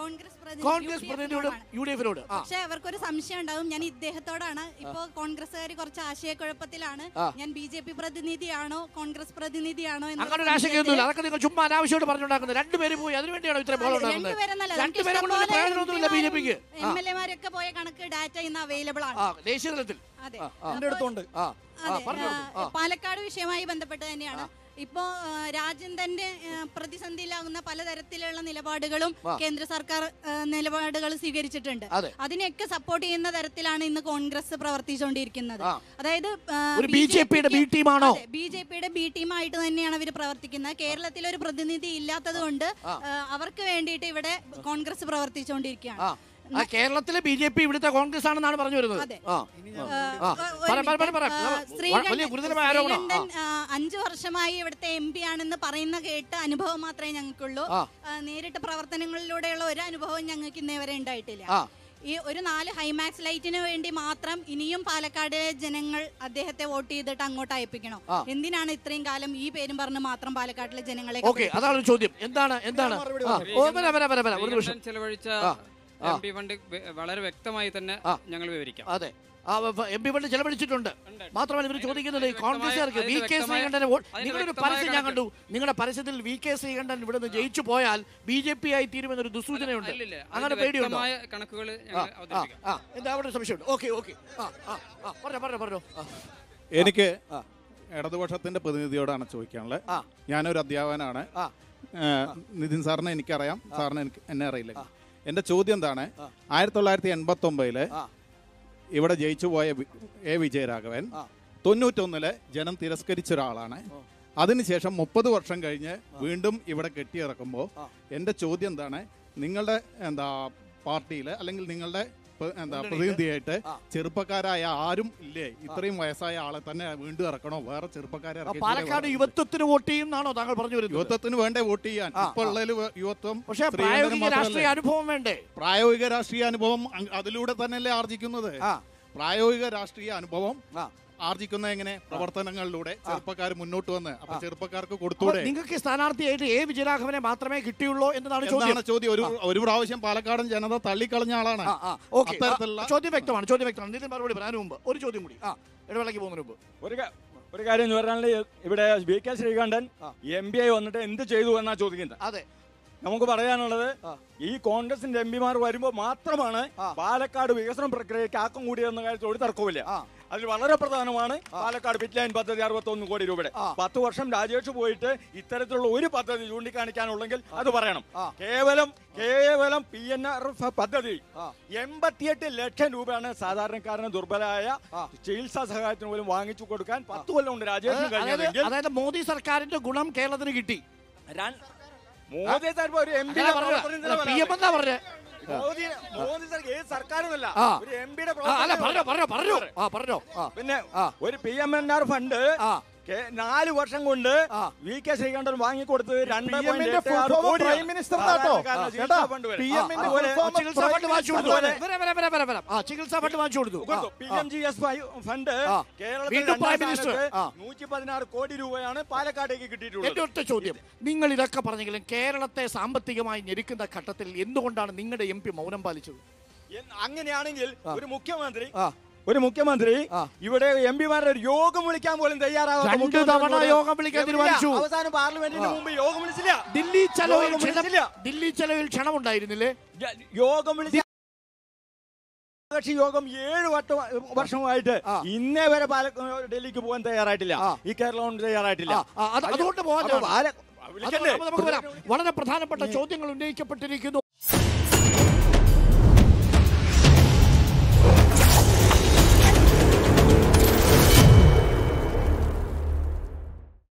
കോൺഗ്രസ് കോൺഗ്രസ് പ്രതിനിധിയോട് U D എഫിനോട് ആ പക്ഷെ അവർക്കൊരു സംശയം ഉണ്ടാവും ഞാൻ ഇദ്ദേഹത്തോടാണ് ഇപ്പോ കോൺഗ്രസ്സുകാർ കുറച്ച് ആശയക്കുഴപ്പത്തിലാണ് ആ. ഞാൻ ബി ജെ പി പ്രതിനിധിയാണോ കോൺഗ്രസ് പ്രതിനിധിയാണോ എന്ന അങ്ങനെ ഒരു ആശങ്കയൊന്നുമില്ല അതൊക്കെ നിങ്ങൾ ചുമ്മാ അനാവശ്യമായിട്ട് പറഞ്ഞുണ്ടാക്കുന്നത് രണ്ടുപേരും പോയി അതിനുവേണ്ടിയാണോ ഇത്രയും ബഹളം ഉണ്ടാക്കുന്നത് രണ്ടുപേരെന്നല്ല രണ്ടുപേരെ കൊണ്ട് വലിയ പ്രയോജനമൊന്നുമില്ല ബി ജെ പിക്ക് എം എൽ എമാരൊക്കെ പോയ കണക്ക് ഡാറ്റ ഇന്ന് അവൈലബിൾ ആണ് ആ ദേശീയ തലത്തിൽ അതെ ആ, ആ. എന്റെ അടുത്തുണ്ട് ആ ആ അതെ പറഞ്ഞു ആ, പാലക്കാട് വിഷയമായി ബന്ധപ്പെട്ട് തന്നെയാണ് ഇപ്പോ ആ, രാജ്യന്തന്റെ ആ, പ്രതിസന്ധിയിലാകുന്ന പലതരത്തിലുള്ള നിലപാടുകളും ആ. കേന്ദ്ര സർക്കാർ ആ, നിലപാടുകൾ സ്വീകരിച്ചിട്ടുണ്ട് അതെ. അതിനെയൊക്കെ സപ്പോർട്ട് ചെയ്യുന്ന തരത്തിലാണ് ഇന്ന് കോൺഗ്രസ് പ്രവർത്തിച്ചുകൊണ്ടിരിക്കുന്നത് ആ. അതായത് ഒരു ബി ജെ പിയുടെ ബി ടീമാണോ ബി ജെ പിയുടെ ബി ടീമായിട്ട് തന്നെയാണ് അവർ പ്രവർത്തിക്കുന്നത് കേരളത്തിൽ ഒരു പ്രതിനിധി ഇല്ലാത്തത് കൊണ്ട് ആ. അവർക്ക് വേണ്ടിയിട്ട് ഇവിടെ കോൺഗ്രസ് പ്രവർത്തിച്ചുകൊണ്ടിരിക്കുകയാണ് ആ ആ കേരളത്തിലെ ബി ജെ പി ഇവിടുത്തെ കോൺഗ്രസ് ആണെന്നാണ് പറഞ്ഞു വരുന്നത് അതെ. ആ ആ. ഒരു പറ, പറ, പറ, പറ. മിനിറ്റ്. ആ, വലിയ ശ്രീകണ്ഠൻ- ഗുരുതരമായ ആരോപണം. ശ്രീകണ്ഠൻ, ആ, അഞ്ചു വർഷമായി ഇവിടുത്തെ എം പി ആണെന്ന് പറയുന്ന കേട്ട അനുഭവം മാത്രമേ ഞങ്ങൾക്കുള്ളൂ ആ. ആ, നേരിട്ട് പ്രവർത്തനങ്ങളിലൂടെയുള്ള ഒരു അനുഭവം ഞങ്ങൾക്ക് ഇന്നേ വരെ ഉണ്ടായിട്ടില്ല ആ ഈ ഒരു നാല് ഹൈമാക്സ് ലൈറ്റിന് വേണ്ടി മാത്രം ഇനിയും പാലക്കാട് ജനങ്ങൾ അദ്ദേഹത്തെ വോട്ട് ചെയ്തിട്ട് അങ്ങോട്ട് അയപ്പിക്കണം ആ. എന്തിനാണ് ഇത്രയും കാലം ഈ പേരും പറഞ്ഞ് മാത്രം പാലക്കാട്ടിലെ ജനങ്ങളെ ഓക്കെ അതാണ് ഒരു ചോദ്യം എന്താണ് എന്താണ് മറുപടി ആ, ഓ, വരാം, വരാം, വരാം, വരാം. ഒരു നിമിഷം ശ്രീകണ്ഠൻ ചെലവഴിച്ച ആ, ആ. എം പി ഫണ്ട് വെ- വളരെ വ്യക്തമായി തന്നെ ആ. ഞങ്ങൾ വിവരിക്കാം അതെ ആ എം പി ഫണ്ട് ചെലവഴിച്ചിട്ടുണ്ട് ഉണ്ട്. മാത്രമല്ല ഇവർ അതിന് ചോദിക്കുന്നത് വ്യക്തമായ- കോൺഗ്രസ്സുകാർക്ക് വി അതിന് കെ വ്യക്തമായ- ശ്രീകണ്ഠനെ വോട്ട് അതിന് നിങ്ങളൊരു വ്യക്തമായ പരസ്യം ഞാൻ കണക്ക്. കണ്ടു നിങ്ങളുടെ പരസ്യത്തിൽ വി കെ ശ്രീകണ്ഠൻ ഇവിടുന്ന് ജയിച്ചു പോയാൽ ബി ജെ പി ആയി തീരുമെന്നൊരു ദുസൂചനയുണ്ട് അല്ലില്ല, അങ്ങനെ അതിന് പേടിയുണ്ടോ വ്യക്തമായ കണക്കുകൾ ആ ഞങ്ങൾ ആ അവതരിപ്പിക്കാം ആ എന്താ അവിടെ ഒരു സംശയമുണ്ട് ഓക്കെ ഓക്കെ ആ ആ ആ പറഞ്ഞോ പറഞ്ഞോ പറഞ്ഞോ ആ, എനിക്ക് ആ. ഇടതുപക്ഷത്തിന്റെ പ്രതിനിധിയോടാണ് ചോദിക്കാനുള്ളത് ആ. ഞാനൊരു അധ്യാപകനാണ് ആ. ഏഹ്, നിതിൻ സാറിനെ എനിക്കറിയാം സാറിന് എനിക്ക് എന്നെ അറിയില്ല ആ. എന്റെ ചോദ്യം എന്താണ് ആ. ആയിരത്തി തൊള്ളായിരത്തി എൺപത്തി ഒമ്പതില് ആ. ഇവിടെ ജയിച്ചു പോയ വി- എ വിജയരാഘവൻ ആ. തൊണ്ണൂറ്റൊന്നില് ജനം തിരസ്കരിച്ച ഒരാളാണ് ഓ. അതിനുശേഷം മുപ്പത് വർഷം കഴിഞ്ഞ് വീണ്ടും ഇവിടെ കെട്ടിയിറക്കുമ്പോൾ ആ. എന്റെ ചോദ്യം എന്താണ് നിങ്ങളുടെ എന്താ പാർട്ടിയിൽ അല്ലെങ്കിൽ നിങ്ങളുടെ പ- എന്താ മുന്നണിയില്? പ്രതിനിധിയായിട്ട് ആ. ചെറുപ്പക്കാരായ ആരും ഇല്ലേ ഇത്രയും വയസ്സായ ആളെ തന്നെ വീണ്ടും ഇറക്കണോ വേറെ ചെറുപ്പക്കാരെ ആ, ഇറക്കി പാലക്കാട് യുവത്വത്തിന് വോട്ട് ചെയ്യുന്നാണോ താങ്കൾ പറഞ്ഞു വരുന്നത് യുവത്വത്തിന് വേണ്ടേ വോട്ട് ചെയ്യാൻ ആ, ഇപ്പൊ ആ. ഉള്ളതിൽ യുവത്വം പക്ഷേ സ്ത്രീധനം പ്രായോഗിക മാത്രമല്ലേ? രാഷ്ട്രീയ അനുഭവം വേണ്ടേ പ്രായോഗിക രാഷ്ട്രീയ അനുഭവം അങ് അതിലൂടെ തന്നെയല്ലേ ആർജിക്കുന്നത് ആ പ്രായോഗിക രാഷ്ട്രീയ അനുഭവം ആ. ആർജിക്കുന്ന എങ്ങനെ പ്രവർത്തനങ്ങളിലൂടെ ചെറുപ്പക്കാർ മുന്നോട്ട് വന്ന് അപ്പൊ ചെറുപ്പക്കാർക്ക് അപ്പോൾ കൊടുത്തൂടെ നിങ്ങൾക്ക് സ്ഥാനാർത്ഥിയായിട്ട് എ വിജയരാഘവനെ മാത്രമേ കിട്ടിയുള്ളൂ എന്നതാണ് ചോദ്യം എന്താണ് ചോദ്യം ഒരു ഒരു പ്രാവശ്യം പാലക്കാടൻ ജനത തള്ളിക്കളഞ്ഞ ആളാണ് ആ, ആ, ഓക്കേ. അത്തരത്തിലുള്ള- ആ, ചോദ്യം വ്യക്തമാണ് ചോദ്യം വ്യക്തമാണ് നിതിൻ മറുപടി പറയാൻ മുമ്പ് ഒരു ചോദ്യം കൂടി ആ ഇടവേളയ്ക്ക് പോകുന്നതിന് മുമ്പ് ഒരു കാ- ഒരു കാര്യം എന്ന് പറഞ്ഞാൽ ഇവിടെ വി കെ ശ്രീകണ്ഠൻ ആ. എം പി ആയി വന്നിട്ട് എന്ത് ചെയ്തു എന്നാ ചോദിക്കുന്നത് അതെ നമുക്ക് പറയാനുള്ളത് ആ. ഈ കോൺഗ്രസിന്റെ എം പിമാർ വരുമ്പോൾ മാത്രമാണ് ആ. പാലക്കാട് വികസന പ്രക്രിയയ്ക്ക് ആക്കം കൂടിയെന്ന കാര്യത്തിൽ ഒരു തർക്കവുമില്ല ആ അതിൽ വളരെ പ്രധാനമാണ് പാലക്കാട് പിറ്റ് ലൈൻ പദ്ധതി അറുപത്തൊന്ന് കോടി രൂപയുടെ ആ. പത്ത് വർഷം രാജേഷ് പോയിട്ട് ഇത്തരത്തിലുള്ള ഒരു പദ്ധതി ചൂണ്ടിക്കാണിക്കാനുള്ളെങ്കിൽ അത് പറയണം ആ. കേവലം കേവലം പി എൻ ആർ എഫ് പദ്ധതി ആ. എൺപത്തിയെട്ട് ലക്ഷം രൂപയാണ് സാധാരണക്കാരന് ദുർബലമായ ആ. ചികിത്സാ സഹായത്തിന് പോലും വാങ്ങിച്ചു കൊടുക്കാൻ പത്ത് കൊല്ലം കൊണ്ട് രാജേഷിന് അതായത് കഴിഞ്ഞതെങ്കിൽ അതായത് മോദി സർക്കാരിന്റെ ഗുണം കേരളത്തിന് കിട്ടി രൺ- മോദി സാർ ഇപ്പൊ ഒരു എം അങ്ങനെ പറഞ്ഞതാ. അല്ല, പി എം എന്നാ പറഞ്ഞേ മോദി മോദി സാർ ഏത് സർക്കാരുമല്ല ആ. ഒരു എം പിയുടെ ആ, അല്ല പറഞ്ഞോ പറഞ്ഞോ പറഞ്ഞോ ആ പറഞ്ഞോ ആ പിന്നെ ആ. ഒരു P M N R fund ആ കെ- നാല് വർഷം കൊണ്ട് ആ. വി കെ ശ്രീകണ്ഠൻ വാങ്ങിക്കൊടുത്തത് രണ്ട് PM point ന്റെ എട്ട് full ആറ് form കോടിയാണ്. Prime Minister എന്നാട്ടോ. സാധാരണക്കാരന് ആ, ചികിത്സാ കേട്ടോ? ഫണ്ട് വരെ. PM ന്റെ ആ, അതുപോലെ full form ചികിത്സാ ഫണ്ട് വാങ്ങിച്ചു കൊടുത്തു അതുപോലെ- വരാം വരാം വരാം വരാം വരാം ആ ചികിത്സാ ഫണ്ട് വാങ്ങിച്ചു കൊടുത്തു കൊടുത്തു. ആ, പി ആ. എം ജി എസ് ഫണ്ട് ആ. കേരളത്തിൽ വീണ്ടും രണ്ടാം Prime Minister. സ്ഥാനത്ത് ആ. നൂറ്റി പതിനാറ് കോടി രൂപയാണ് പാലക്കാടേക്ക് എന്റെ കിട്ടിയിട്ടുള്ളത് ഒറ്റ ചോദ്യം നിങ്ങൾ ഇതൊക്കെ പറഞ്ഞെങ്കിലും കേരളത്തെ സാമ്പത്തികമായി ഞെരുക്കുന്ന ഘട്ടത്തിൽ എന്തുകൊണ്ടാണ് നിങ്ങളുടെ എം പി മൗനം പാലിച്ചത് എന്ന് അങ്ങനെയാണെങ്കിൽ ആ. ഒരു മുഖ്യമന്ത്രി ആ. ഒരു മുഖ്യമന്ത്രി ആ. ഇവിടെ എം പിമാരുടെ ഒരു യോഗം വിളിക്കാൻ പോലും തയ്യാറാവാത്ത രണ്ട് മുഖ്യമന്ത്രി തവണ എന്ന് യോഗം വിളിക്കാൻ എവിടെയാ? തീരുമാനിച്ചു. അവസാനം പാർലമെന്റിന് ആ. മുമ്പ് യോഗം വിളിച്ചില്ല ദില്ലി ചെലവിൽ യോഗം ക്ഷണം വിളിച്ചില്ല. ദില്ലി ചെലവിൽ ക്ഷണം ഉണ്ടായിരുന്നില്ലേ യ- യോഗം വിളിച്ച കക്ഷി യോഗം ഏഴ് വട്ടം വർഷമായിട്ട് ആ. ഇന്നേ വരെ പാല ഡൽഹിക്ക് പോകാൻ തയ്യാറായിട്ടില്ല ആ. ഈ കേരളം തയ്യാറായിട്ടില്ല ആ, ആ, അത് അതുകൊണ്ട് പോകാൻ അപ്പൊ പാല- അത് വിളിക്കണ്ടേ നമുക്ക് വരാം വളരെ പ്രധാനപ്പെട്ട ചോദ്യങ്ങൾ ഉന്നയിക്കപ്പെട്ടിരിക്കുന്നു